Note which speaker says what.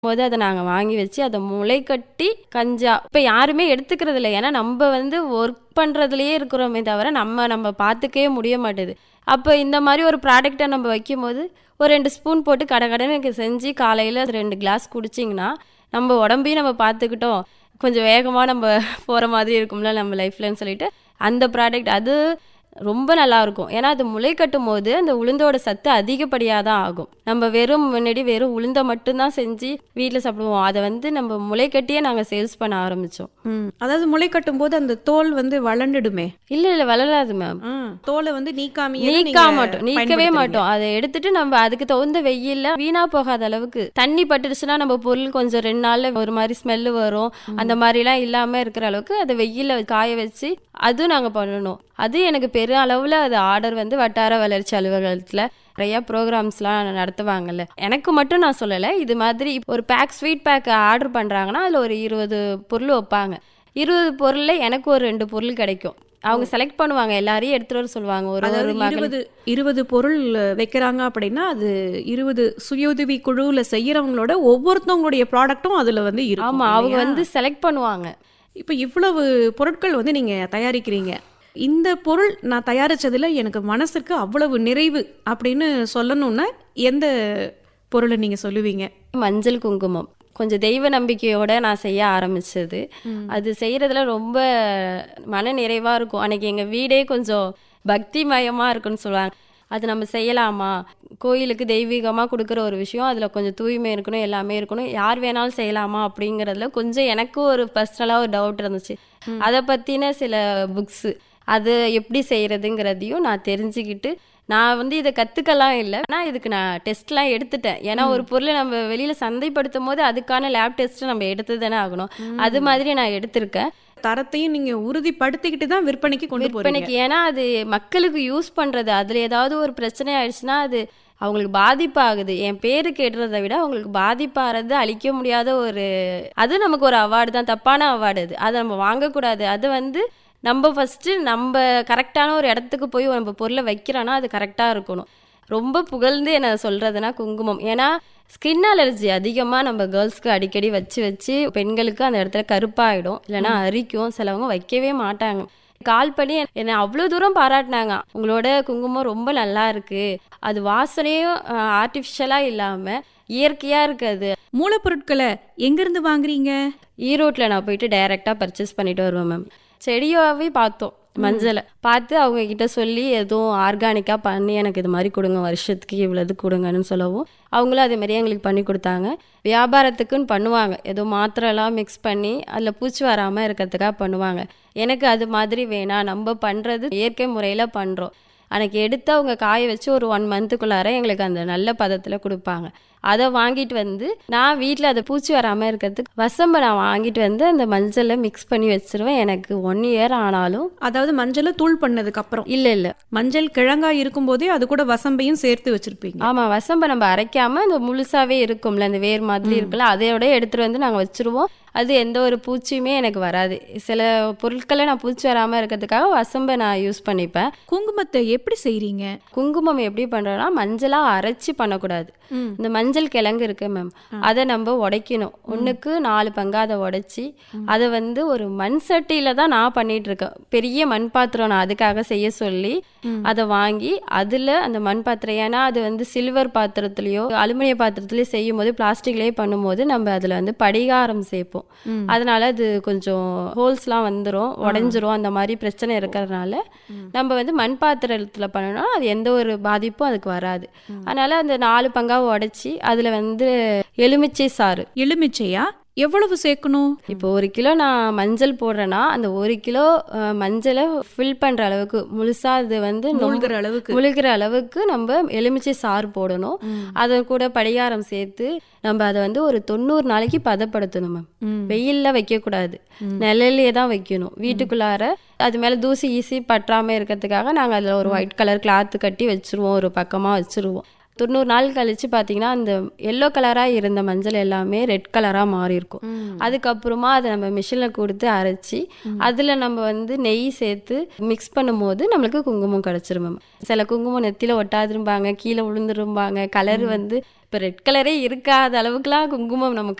Speaker 1: போது அதை நாங்கள் வாங்கி வச்சு அதை முளை கட்டி கஞ்சா இப்போ யாருமே எடுத்துக்கிறது இல்லை ஏன்னா நம்ம வந்து ஒர்க் பண்ணுறதுலையே இருக்கிறோமே தவிர நம்ம நம்ம பார்த்துக்கவே முடிய மாட்டேது அப்போ இந்த மாதிரி ஒரு ப்ராடக்டை நம்ம வைக்கும்போது ஒரு ரெண்டு ஸ்பூன் போட்டு கடை கடனுக்கு செஞ்சு காலையில் ரெண்டு கிளாஸ் குடிச்சிங்கன்னா நம்ம உடம்பையும் நம்ம பார்த்துக்கிட்டோம் கொஞ்சம் வேகமாக நம்ம போகிற மாதிரி இருக்கும்ல நம்ம லைஃப்லன்னு சொல்லிட்டு அந்த ப்ராடக்ட் அது ரொம்ப நல்லா இருக்கும் ஏன்னா அது முளை கட்டும் போது அந்த உளுந்தோட சத்து அதிகப்படியாக தான் ஆகும் நம்ம வெறும் முன்னாடி வெறும் உளுந்தை மட்டும்தான் செஞ்சு வீட்டில் சாப்பிடுவோம் அதை வந்து நம்ம முளை கட்டியே நாங்கள் சேல்ஸ் பண்ண ஆரம்பித்தோம்
Speaker 2: ம். அதாவது முளை கட்டும் போது அந்த தோல் வந்து வளண்டுடுமே
Speaker 1: இல்லை இல்லை வளராது மேம்
Speaker 2: ஆ, தோலை வந்து நீக்காம
Speaker 1: நீக்க மாட்டோம் நீக்கவே மாட்டோம் அதை எடுத்துட்டு நம்ம அதுக்கு தகுந்த வெயில்ல வீணா போகாத அளவுக்கு தண்ணி பட்டுடுச்சுன்னா நம்ம பொருள் கொஞ்சம் ரெண்டு நாள்ல ஒரு மாதிரி ஸ்மெல்லு வரும் அந்த மாதிரிலாம் இல்லாம இருக்கிற அளவுக்கு அதை வெயில்ல காய வச்சு அதுவும் நாங்க பண்ணணும் அது எனக்கு பெரிய அளவுல அது ஆர்டர் வந்து வட்டார வளர்ச்சி அலுவலகத்துல நிறைய ப்ரோக்ராம்ஸ்லாம் நடத்துவாங்கல்ல எனக்கு மட்டும் நான் சொல்லலை இது மாதிரி ஒரு பேக் ஸ்வீட் பேக் ஆர்டர் பண்றாங்கன்னா அதுல ஒரு இருபது பொருள் வைப்பாங்க இருபது பொருள்ல எனக்கு ஒரு ரெண்டு பொருள் கிடைக்கும் அவங்க செலக்ட் பண்ணுவாங்க எல்லாரையும் எடுத்துட்டு வர சொல்லுவாங்க ஒரு
Speaker 2: அதாவது
Speaker 1: ஒரு மகள்
Speaker 2: இருபது இருபது பொருள் வைக்கிறாங்க அப்படின்னா அது இருபது சுயோதவி குழுவுல செய்யறவங்களோட ஒவ்வொருத்தவங்களுடைய ப்ராடக்ட்டும் அதுல வந்து இருக்கும்
Speaker 1: ஆமா அவங்க
Speaker 2: இல்லையா?
Speaker 1: வந்து செலக்ட் பண்ணுவாங்க
Speaker 2: இப்போ இவ்வளவு பொருட்கள் வந்து நீங்க தயாரிக்கிறீங்க இந்த பொருள் நான் தயாரிச்சதுல எனக்கு மனசுக்கு அவ்வளவு நிறைவு அப்படின்னு சொல்லணும்னா எந்த பொருளை நீங்க சொல்லுவீங்க
Speaker 1: மஞ்சள் குங்குமம் கொஞ்சம் தெய்வ நம்பிக்கையோட நான் செய்ய ஆரம்பிச்சது அது செய்யறதுல ரொம்ப மன நிறைவா இருக்கும் அன்னைக்கு எங்க வீடே கொஞ்சம் பக்திமயமா இருக்குன்னு சொல்லுவாங்க அது நம்ம செய்யலாமா கோயிலுக்கு தெய்வீகமாக கொடுக்குற ஒரு விஷயம் அதில் கொஞ்சம் தூய்மை இருக்கணும் எல்லாமே இருக்கணும் யார் வேணாலும் செய்யலாமா அப்படிங்கிறதுல கொஞ்சம் எனக்கும் ஒரு பர்சனலாக ஒரு டவுட் இருந்துச்சு அதை பற்றின சில புக்ஸு அது எப்படி செய்கிறதுங்கிறதையும் நான் தெரிஞ்சுக்கிட்டு நான் வந்து இதை கற்றுக்கலாம் இல்லை ஆனால் இதுக்கு நான் டெஸ்ட்லாம் எடுத்துட்டேன் ஏன்னா ஒரு பொருளை நம்ம வெளியில் சந்தைப்படுத்தும் போது அதுக்கான லேப் டெஸ்ட் நம்ம எடுத்து தானே ஆகணும் அது மாதிரி நான் எடுத்திருக்கேன்
Speaker 2: தரத்தையும் நீங்க உறுதிப்படுத்திக்கிட்டு தான் விற்பனைக்கு கொண்டு போறீங்க
Speaker 1: விற்பனைக்கு ஏன்னா அது மக்களுக்கு யூஸ் பண்றது அதுல ஏதாவது ஒரு பிரச்சனை ஆயிடுச்சுன்னா அது அவங்களுக்கு பாதிப்பு ஆகுது என் பேரு கேட்டுறதை விட அவங்களுக்கு பாதிப்பாகிறது அழிக்க முடியாத ஒரு அது நமக்கு ஒரு அவார்டு தான் தப்பான அவார்டு அது அதை நம்ம வாங்கக்கூடாது அது வந்து நம்ம ஃபஸ்ட்டு நம்ம கரெக்டான ஒரு இடத்துக்கு போய் நம்ம பொருளை வைக்கிறோன்னா அது கரெக்டாக இருக்கணும் ரொம்ப புகழ்ந்து என்ன சொல்கிறதுனா குங்குமம் ஏன்னா ஸ்கின் அலர்ஜி அதிகமாக நம்ம கேர்ள்ஸ்க்கு அடிக்கடி வச்சு வச்சு பெண்களுக்கு அந்த இடத்துல கருப்பாயிடும் இல்லைன்னா அரிக்கும் சிலவங்க வைக்கவே மாட்டாங்க கால் பண்ணி என்னை அவ்வளோ தூரம் பாராட்டினாங்க உங்களோட குங்குமம் ரொம்ப நல்லா இருக்கு அது வாசனையும் ஆர்டிஃபிஷியலாக இல்லாமல் இயற்கையாக இருக்குது
Speaker 2: மூலப்பொருட்களை எங்கிருந்து வாங்குறீங்க
Speaker 1: ஈரோட்டில் நான் போயிட்டு டைரெக்டாக பர்ச்சேஸ் பண்ணிட்டு வருவேன் மேம் செடியாவே பார்த்தோம் மஞ்சளை பார்த்து அவங்க கிட்ட சொல்லி எதுவும் ஆர்கானிக்காக பண்ணி எனக்கு இது மாதிரி கொடுங்க வருஷத்துக்கு இவ்வளவு கொடுங்கன்னு சொல்லவும் அவங்களும் அதே மாதிரி எங்களுக்கு பண்ணி கொடுத்தாங்க வியாபாரத்துக்குன்னு பண்ணுவாங்க ஏதோ மாத்திரைலாம் மிக்ஸ் பண்ணி அதில் பூச்சி வராமல் இருக்கிறதுக்காக பண்ணுவாங்க எனக்கு அது மாதிரி வேணாம் நம்ம பண்ணுறது இயற்கை முறையில் பண்ணுறோம் அன்னைக்கு எடுத்து அவங்க காய வச்சு ஒரு ஒன் மந்த்துக்குள்ளார எங்களுக்கு அந்த நல்ல பதத்தில் கொடுப்பாங்க அதை வாங்கிட்டு வந்து நான் வீட்டில் அதை பூச்சி வராமல் இருக்கிறதுக்கு வசம்பை நான் வாங்கிட்டு வந்து அந்த மஞ்சளை மிக்ஸ் பண்ணி வச்சிருவேன் எனக்கு ஒன் இயர் ஆனாலும்
Speaker 2: அதாவது மஞ்சளை தூள் பண்ணதுக்கு அப்புறம்
Speaker 1: இல்லை இல்லை
Speaker 2: மஞ்சள் கிழங்கா இருக்கும்போதே அது கூட வசம்பையும் சேர்த்து வச்சிருப்பீங்க
Speaker 1: ஆமாம் வசம்பை நம்ம அரைக்காம அந்த முழுசாவே இருக்கும்ல அந்த வேர் மாதிரி இருக்குல்ல அதையோட எடுத்துட்டு வந்து நாங்கள் வச்சிருவோம் அது எந்த ஒரு பூச்சியுமே எனக்கு வராது சில பொருட்களை நான் பூச்சி வராமல் இருக்கிறதுக்காக வசம்பை நான் யூஸ் பண்ணிப்பேன்
Speaker 2: குங்குமத்தை எப்படி செய்றீங்க
Speaker 1: குங்குமம் எப்படி பண்றோம்னா மஞ்சளாக அரைச்சி பண்ணக்கூடாது இந்த மஞ்சள் கிழங்கு இருக்கு மேம் அதை நம்ம உடைக்கணும் ஒண்ணுக்கு நாலு பங்கா அதை உடைச்சி அதை வந்து ஒரு மண் சட்டியில தான் நான் பண்ணிட்டு இருக்கேன் பெரிய மண் பாத்திரம் நான் அதுக்காக செய்ய சொல்லி அதை வாங்கி அதுல அந்த மண் பாத்திரம் ஏன்னா அது வந்து சில்வர் பாத்திரத்துலயோ அலுமினிய பாத்திரத்துலயோ செய்யும் போது பிளாஸ்டிக்லயே பண்ணும்போது நம்ம அதுல வந்து படிகாரம் சேர்ப்போம் அதனால அது கொஞ்சம் ஹோல்ஸ்லாம் வந்துரும் உடைஞ்சிரும் அந்த மாதிரி பிரச்சனை இருக்கிறதுனால நம்ம வந்து மண் பாத்திரத்துல பண்ணோம்னா அது எந்த ஒரு பாதிப்பும் அதுக்கு வராது அதனால அந்த நாலு பங்கா உடைச்சி அதுல வந்து எலுமிச்சை சாறு
Speaker 2: எலுமிச்சையா எவ்வளவு சேர்க்கணும்
Speaker 1: இப்போ ஒரு கிலோ நான் மஞ்சள் போடுறேன்னா அந்த ஒரு கிலோ அஹ், மஞ்சளை ஃபில் பண்ற அளவுக்கு முழுசா அது வந்து நொம்ப-
Speaker 2: மூழ்கிற அளவுக்கு
Speaker 1: முழுகிற அளவுக்கு நம்ம எலுமிச்சை சாறு போடணும் அதை கூட படிகாரம் சேர்த்து நம்ம அதை வந்து ஒரு தொண்ணூறு நாளைக்கு பதப்படுத்தணும் மேம்
Speaker 2: ம்.
Speaker 1: வெயில்ல வைக்க கூடாது நிழல்லையே தான் வைக்கணும் வீட்டுக்குள்ளார அது மேல தூசி ஈசி பற்றாம இருக்கிறதுக்காக நாங்க அதுல ஒரு ஒயிட் கலர் கிளாத் கட்டி வச்சிருவோம் ஒரு பக்கமா வச்சிருவோம் தொண்ணூறு நாள் கழிச்சு பார்த்தீங்கன்னா அந்த எல்லோ கலராக இருந்த மஞ்சள் எல்லாமே ரெட் கலராக மாறி இருக்கும் அதுக்கப்புறமா அதை நம்ம மிஷினில் கொடுத்து அரைச்சி அதில் நம்ம வந்து நெய் சேர்த்து மிக்ஸ் பண்ணும்போது நம்மளுக்கு குங்குமம் கிடச்சிரும் மேம் சில குங்குமம் நெத்தியில் ஒட்டாதிருப்பாங்க கீழே விழுந்துருப்பாங்க கலர் வந்து இப்போ ரெட் கலரே இருக்காத அளவுக்குலாம் குங்குமம் நமக்கு